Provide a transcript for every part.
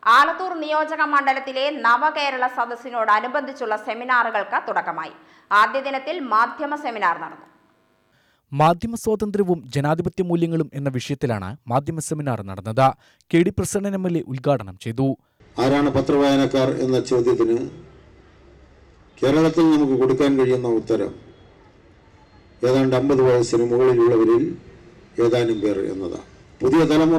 ആലത്തൂർ നിയോജക മണ്ഡലത്തിലെ നവകേരള സദസ്സിനോടനുബന്ധിച്ചുള്ള സെമിനാറുകൾക്ക് തുടക്കമായി ആദ്യ ദിനത്തിൽ മാധ്യമ സെമിനാർ നടന്നു മാധ്യമ സ്വാതന്ത്ര്യവും ജനാധിപത്യ മൂല്യങ്ങളും എന്ന വിഷയത്തിലാണ് മാധ്യമ സെമിനാർ നടന്നത് K D Prasannan M L A ഉദ്ഘാടനം ചെയ്തു ആരാണ് പത്രവായനക്കാർ എന്ന ചോദ്യത്തിന് കേരളത്തിൽ നമുക്ക് കൊടുക്കാൻ കഴിയുന്ന ഉത്തരം ഏതാണ്ട് അമ്പത് വയസ്സിന് മുകളിലുള്ളവരിൽ ഏതാനും പേർ എന്നതാണ് പുതിയ തലമുറ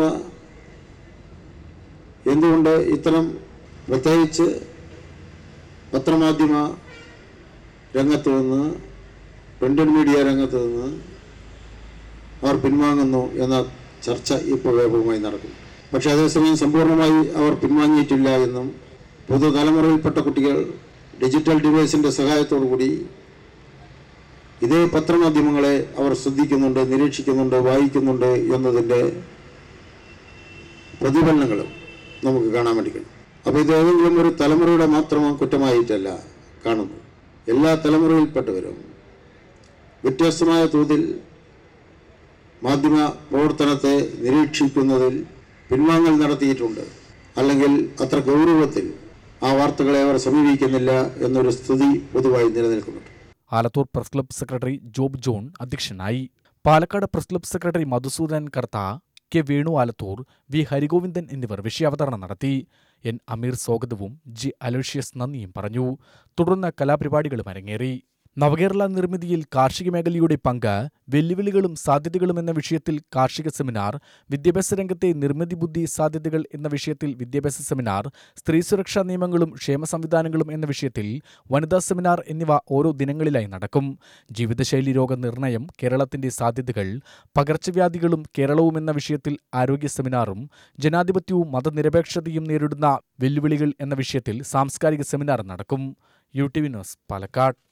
എന്തുകൊണ്ട് ഇത്തരം പ്രത്യേകിച്ച് പത്രമാധ്യമ രംഗത്ത് നിന്ന് പ്രിന്റഡ് മീഡിയ രംഗത്ത് നിന്ന് അവർ പിൻവാങ്ങുന്നു എന്ന ചർച്ച ഇപ്പോൾ വ്യാപകമായി നടക്കുന്നു പക്ഷേ അതേസമയം സമ്പൂർണ്ണമായി അവർ പിൻവാങ്ങിയിട്ടില്ല എന്നും പുതുതലമുറയിൽപ്പെട്ട കുട്ടികൾ ഡിജിറ്റൽ ഡിവൈസിൻ്റെ സഹായത്തോടുകൂടി ഇതേ പത്രമാധ്യമങ്ങളെ അവർ ശ്രദ്ധിക്കുന്നുണ്ട് നിരീക്ഷിക്കുന്നുണ്ട് വായിക്കുന്നുണ്ട് എന്നതിൻ്റെ പ്രതിഫലനങ്ങളും നമുക്ക് കാണാൻ വേണ്ടി കഴിയും അപ്പോൾ ഇത് ഏതെങ്കിലും ഒരു തലമുറയുടെ മാത്രം കുറ്റമായിട്ടല്ല കാണുന്നത് എല്ലാ തലമുറയിൽപ്പെട്ടവരും വ്യത്യസ്തമായ തോതിൽ മാധ്യമ പ്രവർത്തനത്തെ നിരീക്ഷിക്കുന്നതിൽ പിൻവാങ്ങൽ നടത്തിയിട്ടുണ്ട് അല്ലെങ്കിൽ അത്ര ഗൗരവത്തിൽ ആ വാർത്തകളെ അവർ സമീപിക്കുന്നില്ല എന്നൊരു സ്ഥിതി പൊതുവായി നിലനിൽക്കുന്നുണ്ട് Alathur press club secretary Job John അധ്യക്ഷനായി Palakkad press club secretary Madhusoodanan Kartha K Venu Alathur V Harigovindan എന്നിവർ വിഷയാവതരണം നടത്തി എൻ അമീർ സ്വാഗതവും ജി അലോഷ്യസ് നന്ദിയും പറഞ്ഞു തുടർന്ന് കലാപരിപാടികളും അരങ്ങേറി നവകേരള നിർമ്മിതിയിൽ കാർഷിക മേഖലയുടെ പങ്ക് വെല്ലുവിളികളും സാധ്യതകളും എന്ന വിഷയത്തിൽ കാർഷിക സെമിനാർ വിദ്യാഭ്യാസ രംഗത്തെ നിർമ്മിതി ബുദ്ധി സാധ്യതകൾ എന്ന വിഷയത്തിൽ വിദ്യാഭ്യാസ സെമിനാർ സ്ത്രീ സുരക്ഷാ നിയമങ്ങളും ക്ഷേമ സംവിധാനങ്ങളും എന്ന വിഷയത്തിൽ വനിതാ സെമിനാർ എന്നിവ ഓരോ ദിനങ്ങളിലായി നടക്കും ജീവിതശൈലി രോഗ നിർണയം കേരളത്തിന്റെ സാധ്യതകൾ പകർച്ചവ്യാധികളും കേരളവും എന്ന വിഷയത്തിൽ ആരോഗ്യ സെമിനാറും ജനാധിപത്യവും മതനിരപേക്ഷതയും നേരിടുന്ന വെല്ലുവിളികൾ എന്ന വിഷയത്തിൽ സാംസ്കാരിക സെമിനാർ നടക്കും U T V news Palakkad